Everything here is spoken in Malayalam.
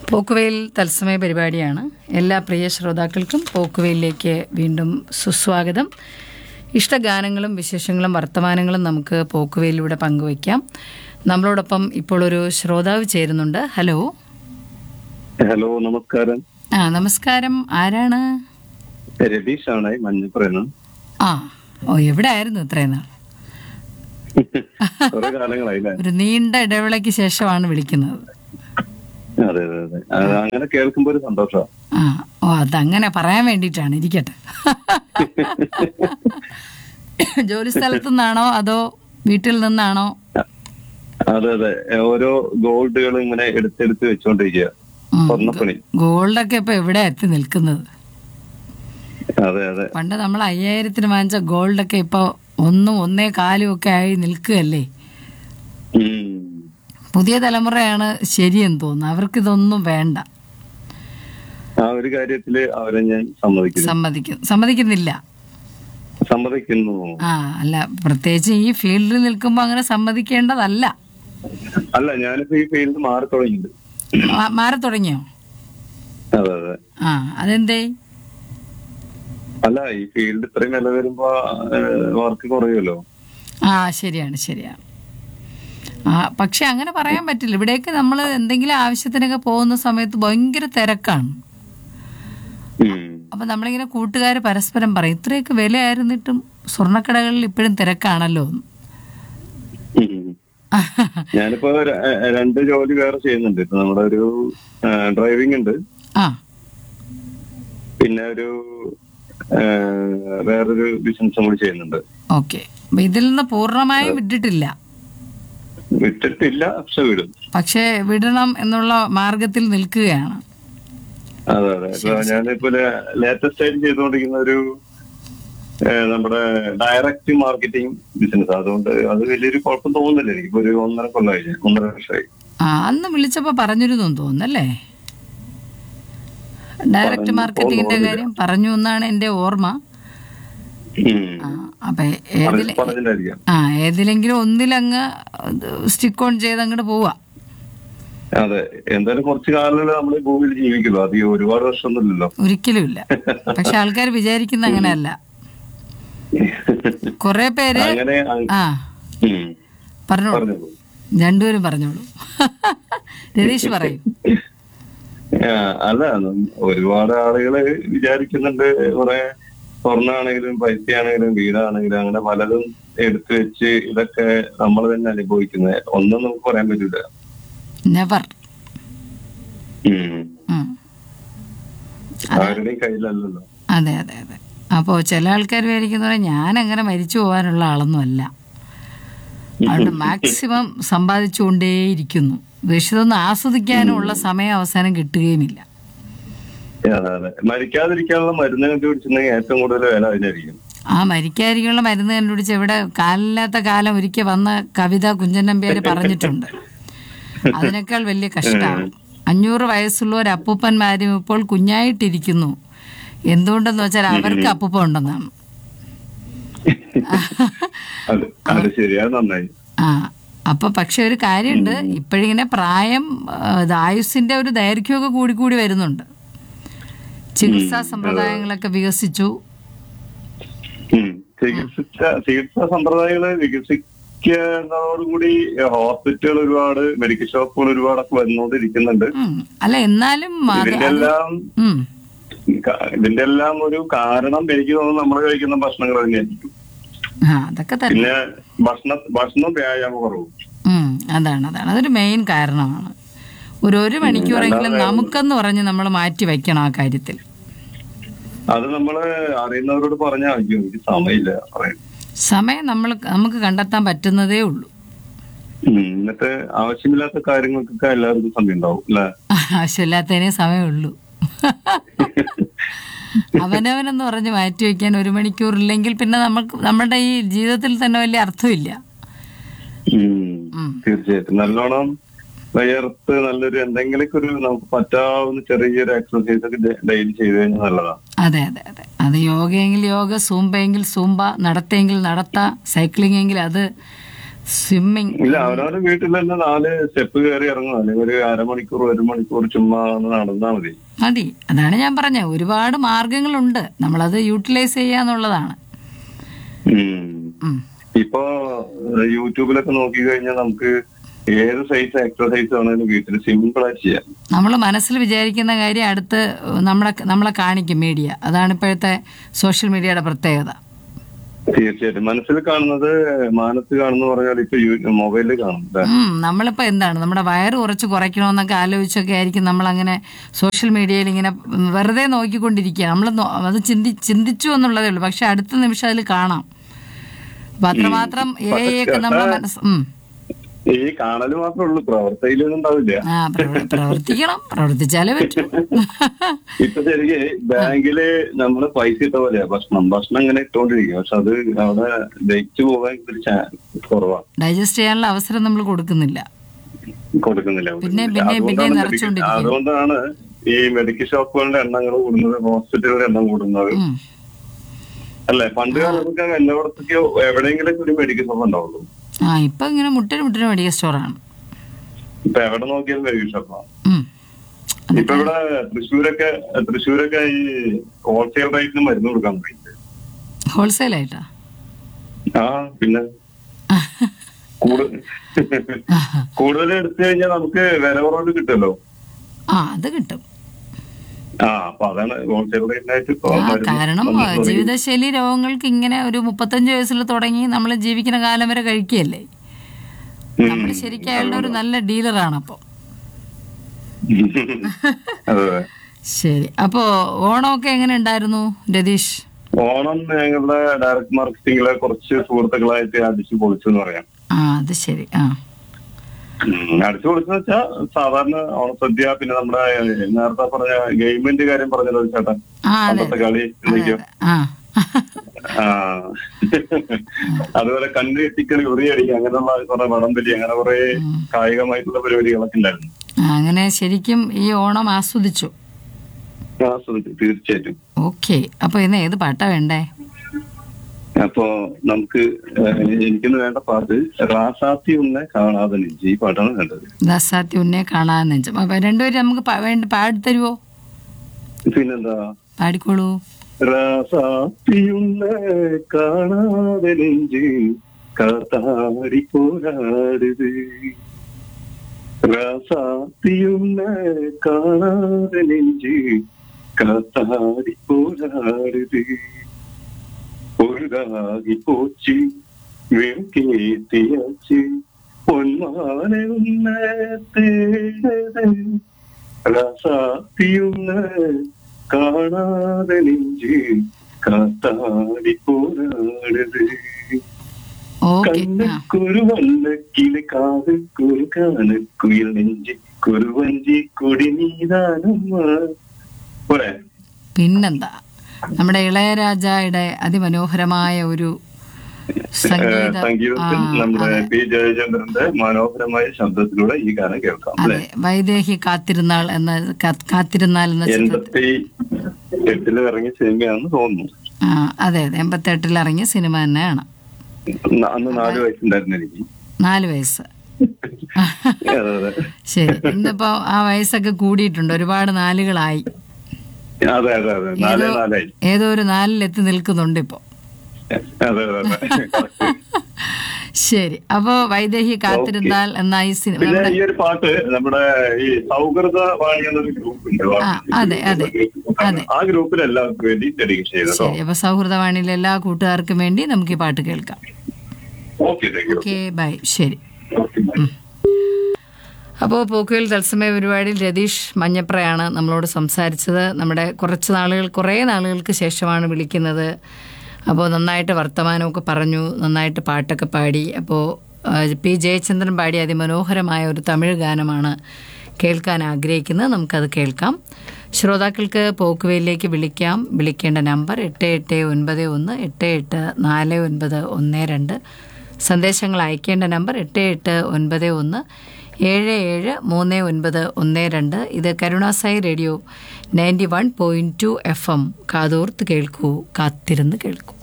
പോക്കുവെയിൽ തത്സമയ പരിപാടിയാണ് എല്ലാ പ്രിയ ശ്രോതാക്കൾക്കും പോക്കുവെയിലേക്ക് വീണ്ടും സുസ്വാഗതം ഇഷ്ടഗാനങ്ങളും വിശേഷങ്ങളും വർത്തമാനങ്ങളും നമുക്ക് പോക്കുവെയിലൂടെ പങ്കുവയ്ക്കാം നമ്മളോടൊപ്പം ഇപ്പോൾ ഒരു ശ്രോതാവ് ചേരുന്നുണ്ട് ഹലോ ഹലോ നമസ്കാരം ആ നമസ്കാരം ആരാണ് രതീഷ് ആണ് മഞ്ഞപ്പുറന്ന് ആ ഓ എവിടെ ആയിരുന്നു ഇത്രയും നാൾ കുറെ കാലങ്ങളായില്ലേ ഒരു നീണ്ട ഇടവേളയ്ക്ക് ശേഷമാണ് വിളിക്കുന്നത് അതെ അതെ അതെ അത് അങ്ങനെ കേൾക്കുമ്പോ ഒരു സന്തോഷം ആ ഓ അതങ്ങനെ പറയാൻ വേണ്ടിയിട്ടാണ് ഇരിക്കട്ടെ ജോലി സ്ഥലത്തു നിന്നാണോ അതോ വീട്ടിൽ നിന്നാണോ അതെ അതെ ഓരോ ഗോൾഡുകൾ ഇങ്ങനെ എടുത്തെടുത്ത് വെച്ചോണ്ടിരിക്കുക ഉം. സ്വർണ്ണപ്പണി ഗോൾഡൊക്കെ ഇപ്പൊ എവിടെ എത്തി നിൽക്കുന്നത് അതെ അതെ പണ്ട് നമ്മൾ അയ്യായിരത്തിന് വാങ്ങിച്ച ഗോൾഡൊക്കെ ഇപ്പൊ ഒന്നും ഒന്നേ കാലും ഒക്കെ ആയി നിൽക്കുകയല്ലേ ഉം. പുതിയ തലമുറയാണ് ശരിയെന്ന് തോന്നുന്നു അവർക്ക് ഇതൊന്നും വേണ്ട ആ ഒരു കാര്യത്തില് അവരെ ഞാൻ സമ്മതിക്കുന്നു സമ്മതിക്കുന്നു സമ്മതിക്കുന്നില്ല സമ്മതിക്കുന്നു ആ അല്ല പ്രത്യേകിച്ച് ഈ ഫീൽഡിൽ നിൽക്കുമ്പോൾ അങ്ങനെ സമ്മതിക്കേണ്ടതല്ല അല്ല ഞാനിപ്പോ ഈ ഫീൽഡ് മാറി തുടങ്ങിയിട്ടുണ്ട് മാ- മാറി തുടങ്ങിയോ അതെ അതെ ആ അതെന്തേ അല്ല ഈ ഫീൽഡ് ഇത്രയും വില വരുമ്പോ വർക്ക് കുറയുമല്ലോ ആ ശരിയാണ് ശരിയാണ് ആ പക്ഷെ അങ്ങനെ പറയാൻ പറ്റില്ല ഇവിടേക്ക് നമ്മൾ എന്തെങ്കിലും ആവശ്യത്തിനൊക്കെ പോകുന്ന സമയത്ത് ഭയങ്കര തിരക്കാണ് ഉം. അപ്പൊ നമ്മളിങ്ങനെ കൂട്ടുകാർ പരസ്പരം പറയും ഇത്രയൊക്കെ വിലയായിരുന്നിട്ടും സ്വർണ്ണക്കടകളിൽ ഇപ്പോഴും തിരക്കാണല്ലോ എന്ന്. ഉം. ഞാനിപ്പോ ര- രണ്ട് ജോലി വേറെ ചെയ്യുന്നുണ്ട് ഇപ്പൊ നമ്മുടെ ഒരു ഡ്രൈവിംഗ് ഉണ്ട് ആ പിന്നെ ഒരു ആ, വേറൊരു ബിസിനസ്സും കൂടി ചെയ്യുന്നുണ്ട് ഓക്കെ അപ്പൊ ഇതിൽ നിന്ന് പൂർണ്ണമായും വിട്ടിട്ടില്ല വിട്ടിട്ടില്ല പക്ഷെ വിടും പക്ഷേ വിടണം എന്നുള്ള മാർഗത്തിൽ നിൽക്കുകയാണ് അതെ അതെ ഇപ്പൊ ഞാനിപ്പോ ലേറ്റസ്റ്റ് ആയിട്ട് ചെയ്തുകൊണ്ടിരിക്കുന്ന ഒരു ആ, നമ്മുടെ ഡയറക്റ്റ് മാർക്കറ്റിംഗ് ബിസിനസ് അതുകൊണ്ട് അത് വലിയൊരു കുഴപ്പം തോന്നുന്നില്ല എനിക്ക് ഇപ്പൊ ഒരു ഒന്നര കൊല്ലമായി ഒന്നര വർഷമായി ആ അന്ന് വിളിച്ചപ്പോ പറഞ്ഞിരുന്നു എന്ന് തോന്നുന്നല്ലേ ഡയറക്റ്റ് മാർക്കറ്റിംഗിന്റെ കാര്യം പറഞ്ഞു എന്നാണ് എന്റെ ഓർമ്മ ഉം. ആ, അപ്പൊ ഏതിൽ പറഞ്ഞിട്ടായിരിക്കാം ആ ഏതിലെങ്കിലും ഒന്നിലങ്ങ് സ്റ്റിക്ക് ഓൺ ചെയ്ത് അങ്ങോട്ട് പോവാ അതെ എന്തായാലും കുറച്ച് കാലങ്ങൾ നമ്മൾ ഈ ഭൂമിയിൽ ജീവിക്കുള്ളൂ അത് ഈ ഒരുപാട് വർഷമൊന്നുമില്ലല്ലോ ഒരിക്കലും ഇല്ല പക്ഷെ ആൾക്കാർ വിചാരിക്കുന്ന അങ്ങനെയല്ല കുറെ പേര് അങ്ങനെ അ- ആ ഉം. പറഞ്ഞോളൂ പറഞ്ഞോളൂ രണ്ടുപേരും പറഞ്ഞോളൂ രതീഷ് പറയും ആ, അല്ല നം- ഒരുപാട് ആളുകള് വിചാരിക്കുന്നുണ്ട് കുറെ സ്വർണ്ണാണെങ്കിലും പൈസയാണെങ്കിലും വീടാണെങ്കിലും അങ്ങനെ പലതും എടുത്തു വെച്ച് ഇതൊക്കെ നമ്മൾ തന്നെ അനുഭവിക്കുന്നത് ഒന്നും നമുക്ക് പറയാൻ പറ്റില്ല നെവർ ഉം. ആരുടെയും കയ്യിലല്ലല്ലോ അതെ അതെ അതെ അപ്പോൾ ചില ആൾക്കാർ വിചാരിക്കുന്ന ഞാൻ അങ്ങനെ മരിച്ചു പോകാനുള്ള ആളൊന്നും അല്ല അതുകൊണ്ട് മാക്സിമം സമ്പാദിച്ചുകൊണ്ടേയിരിക്കുന്നു പക്ഷെ ഇതൊന്നും ആസ്വദിക്കാനുള്ള സമയം അവസാനം കിട്ടുകയുമില്ല അതെ അതെ മരിക്കാതിരിക്കാനുള്ള മരുന്ന് കണ്ടുപിടിച്ചിട്ടുണ്ടെങ്കിൽ ഏറ്റവും കൂടുതൽ വില അതിനായിരിക്കും ആ മരിക്കാരികളുടെ മരുന്ന് കണ്ടുപിടിച്ച് ഇവിടെ കാലില്ലാത്ത കാലം ഒരിക്കൽ വന്ന കവിത കുഞ്ചൻ നമ്പ്യാര് പറഞ്ഞിട്ടുണ്ട് അതിനേക്കാൾ വലിയ കഷ്ടമാണ് അഞ്ഞൂറ് വയസ്സുള്ള ഒരു അപ്പൂപ്പന്മാരും ഇപ്പോൾ കുഞ്ഞായിട്ടിരിക്കുന്നു എന്തുകൊണ്ടെന്ന് വെച്ചാൽ അവർക്ക് അപ്പൂപ്പ ഉണ്ടെന്നാണ് അത് അത് ശരിയാ നന്നായി ആ അപ്പൊ പക്ഷെ ഒരു കാര്യമുണ്ട് ഇപ്പോഴിങ്ങനെ പ്രായം ആ, ഇത് ആയുസ്സിന്റെ ഒരു ദൈർഘ്യമൊക്കെ കൂടി കൂടി വരുന്നുണ്ട് ചികിത്സാ സമ്പ്രദായങ്ങളൊക്കെ വികസിച്ചു ഉം. ചികിത്സിച്ച ചികിത്സാ സമ്പ്രദായങ്ങള് വികസിക്കുന്നതോടുകൂടി ഹോസ്പിറ്റലുകൾ ഒരുപാട് മെഡിക്കൽ ഷോപ്പുകൾ ഒരുപാടൊക്കെ വന്നുകൊണ്ടിരിക്കുന്നുണ്ട് ഉം. അല്ല എന്നാലും അത് ഇതിന്റെ എല്ലാം ഉം. ക- ഇതിന്റെ എല്ലാം ഒരു കാരണം എനിക്ക് തോന്നുന്നു നമ്മൾ കഴിക്കുന്ന ഭക്ഷണങ്ങൾ തന്നെയായിരിക്കും ആ അതൊക്കെ തന്നെ പിന്നെ ഭക്ഷണ ഭക്ഷണം വ്യായാമ കുറവും ഉം, അതാണ് അതാണ് അതൊരു മെയിൻ കാരണമാണ് ഒരു ഒരു മണിക്കൂറെങ്കിലും നമുക്കെന്ന് പറഞ്ഞ് നമ്മൾ മാറ്റി വെക്കണം ആ കാര്യത്തിൽ അത് നമ്മള് അറിയുന്നവരോട് പറഞ്ഞാൽ അയ്യോ എനിക്ക് സമയമില്ല പറയാൻ സമയം നമ്മൾ നമുക്ക് കണ്ടെത്താൻ പറ്റുന്നതേ ഉള്ളൂ ഉം. എന്നിട്ട് ആവശ്യമില്ലാത്ത കാര്യങ്ങൾക്കൊക്കെ എല്ലാവർക്കും സമയം ഉണ്ടാവും അല്ലെ ആവശ്യമില്ലാത്തതിനേ സമയമുള്ളൂ അവനവനെന്ന് പറഞ്ഞ് മാറ്റി വയ്ക്കാൻ ഒരു മണിക്കൂറില്ലെങ്കിൽ പിന്നെ നമുക്ക് നമ്മുടെ ഈ ജീവിതത്തിൽ തന്നെ വലിയ അർത്ഥമില്ല ഉം. തീർച്ചയായിട്ടും നല്ലോണം വയർത്ത് നല്ലൊരു എന്തെങ്കിലുമൊക്കെ ഒരു നമുക്ക് പറ്റാവുന്ന ചെറിയൊരു എക്സർസൈസ് ഒക്കെ ഡെയിലി ചെയ്ത് കഴിഞ്ഞാൽ നല്ലതാണ് അതെ അതെ അതെ അത് യോഗയെങ്കിൽ യോഗ സൂമ്പയെങ്കിൽ സൂമ്പ നടത്തെങ്കിൽ നടത്ത സൈക്ലിംഗ് എങ്കിൽ അത് സ്വിമ്മിങ് ഇല്ല അവരവരുടെ വീട്ടിൽ തന്നെ നാല് സ്റ്റെപ്പ് കയറി ഇറങ്ങും അല്ലെങ്കിൽ ഒരു അരമണിക്കൂർ ഒരു മണിക്കൂർ ചുമ്മാ ഒന്ന് നടന്നാ മതി മതി അതാണ് ഞാൻ പറഞ്ഞത് ഒരുപാട് മാർഗങ്ങളുണ്ട് നമ്മളത് യൂട്ടിലൈസ് ചെയ്യാന്നുള്ളതാണ് ഉം. ഉം. ഇപ്പൊ ഏഹ്, യൂട്യൂബിലൊക്കെ നോക്കി കഴിഞ്ഞാൽ നമുക്ക് ഏത് സൈസ് എക്സർസൈസ് ആണെങ്കിലും വീട്ടിൽ സിമ്പിൾ ആയിട്ട് ചെയ്യാം നമ്മൾ മനസ്സിൽ വിചാരിക്കുന്ന കാര്യം അടുത്ത് നമ്മളെ നമ്മളെ കാണിക്കും മീഡിയ അതാണ് ഇപ്പോഴത്തെ സോഷ്യൽ മീഡിയയുടെ പ്രത്യേകത തീർച്ചയായിട്ടും മനസ്സിൽ കാണുന്നത് മാനത്ത് കാണുന്ന പറഞ്ഞാൽ ഇപ്പൊ യൂ- മൊബൈലിൽ കാണും ല്ലേ? ഉം, നമ്മളിപ്പോ എന്താണ് നമ്മുടെ വയറ് കുറച്ച് കുറയ്ക്കണമെന്നൊക്കെ ആലോചിച്ചൊക്കെ ആയിരിക്കും നമ്മൾ അങ്ങനെ സോഷ്യൽ മീഡിയയിൽ ഇങ്ങനെ വെറുതെ നോക്കിക്കൊണ്ടിരിക്കുക നമ്മൾ അത് ചിന്തി ചിന്തിച്ചു എന്നുള്ളതേ ഉള്ളൂ പക്ഷെ അടുത്ത നിമിഷം അതിൽ കാണാം അപ്പൊ അത്രമാത്രം ഏ ഒക്കെ നമ്മളെ മനസ്സ് ഉം. ഈ കാണല് മാത്രമേ ഉള്ളൂ പ്രവർത്തിയിലൊന്നും ഉണ്ടാവില്ല ആ പ്രവ- പ്രവർത്തിക്കണം പ്രവർത്തിച്ചാലേ പറ്റൂ ഇപ്പൊ ശരിക്ക് ബാങ്കില് നമ്മള് പൈസ ഇട്ട പോലെയാ ഭക്ഷണം ഭക്ഷണം ഇങ്ങനെ ഇട്ടോണ്ടിരിക്കും പക്ഷെ അത് അവിടെ ദഹിച്ചു പോകാൻ ഒരു ചാൻസ് കുറവാണ് ഡൈജസ്റ്റ് ചെയ്യാനുള്ള അവസരം നമ്മൾ കൊടുക്കുന്നില്ല കൊടുക്കുന്നില്ല പിന്നെ പിന്നെ പിന്നെ അതുകൊണ്ടാണ് നിറച്ചുകൊണ്ടിരിക്കും അതുകൊണ്ടാണ് ഈ മെഡിക്കൽ ഷോപ്പുകളുടെ എണ്ണങ്ങൾ കൂടുന്നത് ഹോസ്പിറ്റലുകളുടെ എണ്ണം കൂടുന്നത് ഉം. അല്ലെ പണ്ട് കാലത്തൊക്കെ എല്ലായിടത്തൊക്കെയോ എവിടെയെങ്കിലും ഒരു മെഡിക്കൽ ഷോപ്പ് ഉണ്ടാവുള്ളൂ ആ ഇപ്പൊ ഇങ്ങനെ മുട്ടിന് മുട്ടിന് മെഡിക്കൽ സ്റ്റോറാണ് ഇപ്പൊ എവിടെ നോക്കിയാലും മെഡിക്കൽ ഷോപ്പാണ് ഉം. ഇപ്പൊ ഇവിടെ തൃശ്ശൂരൊക്കെ തൃശ്ശൂരൊക്കെ ഈ ഹോൾസെയിൽ റേറ്റിന് മരുന്ന് കൊടുക്കാൻ തുടങ്ങി ഹോൾസെയിലായിട്ടാ ആ പിന്നെ കൂടുതൽ കൂടുതൽ എടുത്തു കഴിഞ്ഞാൽ നമുക്ക് വില കുറവ് കിട്ടുമല്ലോ ആ അത് കിട്ടും ആ അപ്പൊ അതാണ് ഹോൾസെയിൽ റേറ്റിനായിട്ട് ഇപ്പൊ ആ മരുന്ന് കാരണം വന്ന് തുടങ്ങി. ജീവിതശൈലി രോഗങ്ങൾക്ക് ഇങ്ങനെ ഒരു മുപ്പത്തഞ്ച് വയസ്സിൽ തുടങ്ങി നമ്മൾ ജീവിക്കുന്ന കാലം വരെ കഴിക്കുകയല്ലേ ഉം. നമ്മൾ ശരിക്കും അയാളുടെ ഒരു നല്ല ഡീലറാണ് അപ്പോൾ അതെ അതെ ശരി അപ്പോൾ ഓണമൊക്കെ എങ്ങനെ ഉണ്ടായിരുന്നു രതീഷ് ഓണം ഞങ്ങളുടെ ഡയറക്ട് മാർക്കറ്റിംഗിലെ കുറച്ച് സുഹൃത്തുക്കളായിട്ട് അടിച്ചു പൊളിച്ചു എന്ന് പറയാം ആ അത് ശരി ആ ഉം, അടിച്ചു പൊളിച്ചെന്ന് വെച്ചാൽ സാധാരണ ഓണസദ്യ പിന്നെ നമ്മുടെ നേരത്തെ പറഞ്ഞ ഗെയിമിന്റെ കാര്യം പറഞ്ഞല്ലോ ഒരു ചേട്ടൻ ആ അതെ പണ്ടത്തെ കളി അതെ എന്തൊക്കെയോ അതെ ആ ആ അതുപോലെ കണ്ണ് കെട്ടിക്കളി ഉറിയടിക്കുക അങ്ങനെയുള്ള കുറെ വടംവലി അങ്ങനെ കുറെ കായികമായിട്ടുള്ള പരിപാടികളൊക്കെ ഉണ്ടായിരുന്നു ആ, അങ്ങനെ ശരിക്കും ഈ ഓണം ആസ്വദിച്ചു ആസ്വദിച്ചു തീർച്ചയായിട്ടും ഓക്കെ അപ്പോൾ ഇന്ന് ഏത് പാട്ടാ വേണ്ടേ അപ്പോ നമുക്ക് ഏഹ്, എനിക്കിന്ന് വേണ്ട പാട്ട് റാസാത്തി ഒന്നെ കാണാതെ നെഞ്ചി ഈ പാട്ടാണ് വേണ്ടത് ദസാത്തി ഉന്നെ കാണാൻ നെഞ്ചം അപ്പൊ രണ്ടുപേരും നമുക്ക് പാ- വേണ്ടി പാടിത്തരുവോ പിന്നെന്താ പാടിക്കോളൂ റാസാത്തിയുന്നെ കാണാതെ നെഞ്ചി കാത്താടി പോരാടുത് റാസാത്തിയുന്നെ കാണാതെ നെഞ്ചി കാത്താടി പോരാടുത് ഒഴുകാകി പോച്ച് വെറുക്കേത്തിയച്ച് പൊന്മാനെ റസാത്തിയുന്ന കാണാതെ നെഞ്ച് കാത്താടി പോരാടത് ഓക്കെ ആ കണ്ണക്കുരു വല്ലക്കില് കാതുക്കുരു കാനക്കുയിൽ നെഞ്ചി കുറുവഞ്ചി കൊടി നീതാനമ്മ പോരെ പിന്നെന്താ നമ്മുടെ ഇളയരാജയുടെ അതിമനോഹരമായ ഒരു സംഗീത സംഗീതത്തിൽ ആ, നമ്മുടെ അതെ. പി ജയചന്ദ്രന്റെ മനോഹരമായ ശബ്ദത്തിലൂടെ ഈ ഗാനം കേൾക്കാം അല്ലെ അതെ വൈദേഹി കാത്തിരുന്നാൾ എന്ന കാ- കാത്തിരുന്നാൽ എന്ന ചിത്രത്തിൽ എൺപത്തി എട്ടില് ഇറങ്ങിയ സിനിമയാണെന്ന് തോന്നുന്നു ആ അതെ അതെ എൺപത്തെട്ടിൽ ഇറങ്ങിയ സിനിമ തന്നെയാണ് ന- അന്ന് നാല് വയസ്സുണ്ടായിരുന്നു എനിക്ക് നാല് വയസ്സ് അതെ അതെ ശരി ഇന്നിപ്പോ ആ വയസ്സൊക്കെ കൂടിയിട്ടുണ്ട് ഒരുപാട് നാലുകളായി അതെ അതെ അതെ നാല് നാലായി ഏതോ ഒരു നാലിലെത്തി നിൽക്കുന്നുണ്ട് ഇപ്പോ അതെ അതെ അതെ Correct. ശരി അപ്പോ വൈദേഹി കാത്തിരുന്നാൽ എന്ന ഈ സിനിമ പിന്നെ നമ്മുടെ ഈ ഒരു പാട്ട് നമ്മുടെ ഈ സൗഹൃദ വാണി എന്നൊരു ഗ്രൂപ്പ് ഉണ്ട് ആ, അതെ, അതെ, അതെ. ആ ഗ്രൂപ്പിൽ എല്ലാവർക്കും വേണ്ടി ഡെഡിക്കേറ്റ് ചെയ്തോ ശരി അപ്പൊ സൗഹൃദവാണിയിലെ എല്ലാ കൂട്ടുകാർക്കും വേണ്ടി നമുക്ക് ഈ പാട്ട് കേൾക്കാം okay thank you okay bye ശരി അപ്പോൾ പോക്കുവൽ തത്സമയ പരിപാടിയിൽ രതീഷ് മഞ്ഞപ്രയാണ് നമ്മളോട് സംസാരിച്ചത് നമ്മുടെ കുറച്ച് നാളുകൾ കുറേ നാളുകൾക്ക് ശേഷമാണ് വിളിക്കുന്നത് അപ്പോൾ നന്നായിട്ട് വർത്തമാനമൊക്കെ പറഞ്ഞു നന്നായിട്ട് പാട്ടൊക്കെ പാടി അപ്പോൾ ആ, പി ജയചന്ദ്രൻ പാടിയ അതിമനോഹരമായ ഒരു തമിഴ് ഗാനമാണ് കേൾക്കാൻ ആഗ്രഹിക്കുന്നത് നമുക്കത് കേൾക്കാം ശ്രോതാക്കൾക്ക് പോക്കുവയിലേക്ക് വിളിക്കാം വിളിക്കേണ്ട നമ്പർ എട്ട് എട്ട് ഒൻപത് ഒന്ന് എട്ട് എട്ട് നാല് ഒൻപത് ഒന്ന് രണ്ട് സന്ദേശങ്ങൾ അയക്കേണ്ട നമ്പർ എട്ട് എട്ട് ഒൻപത് ഒന്ന് ഏഴ് ഏഴ് മൂന്ന് ഒൻപത് ഒന്ന് രണ്ട് ഇത് Karunasai radio ninety one point two F M കാതോർത്ത് കേൾക്കൂ കാത്തിരുന്ന് കേൾക്കൂ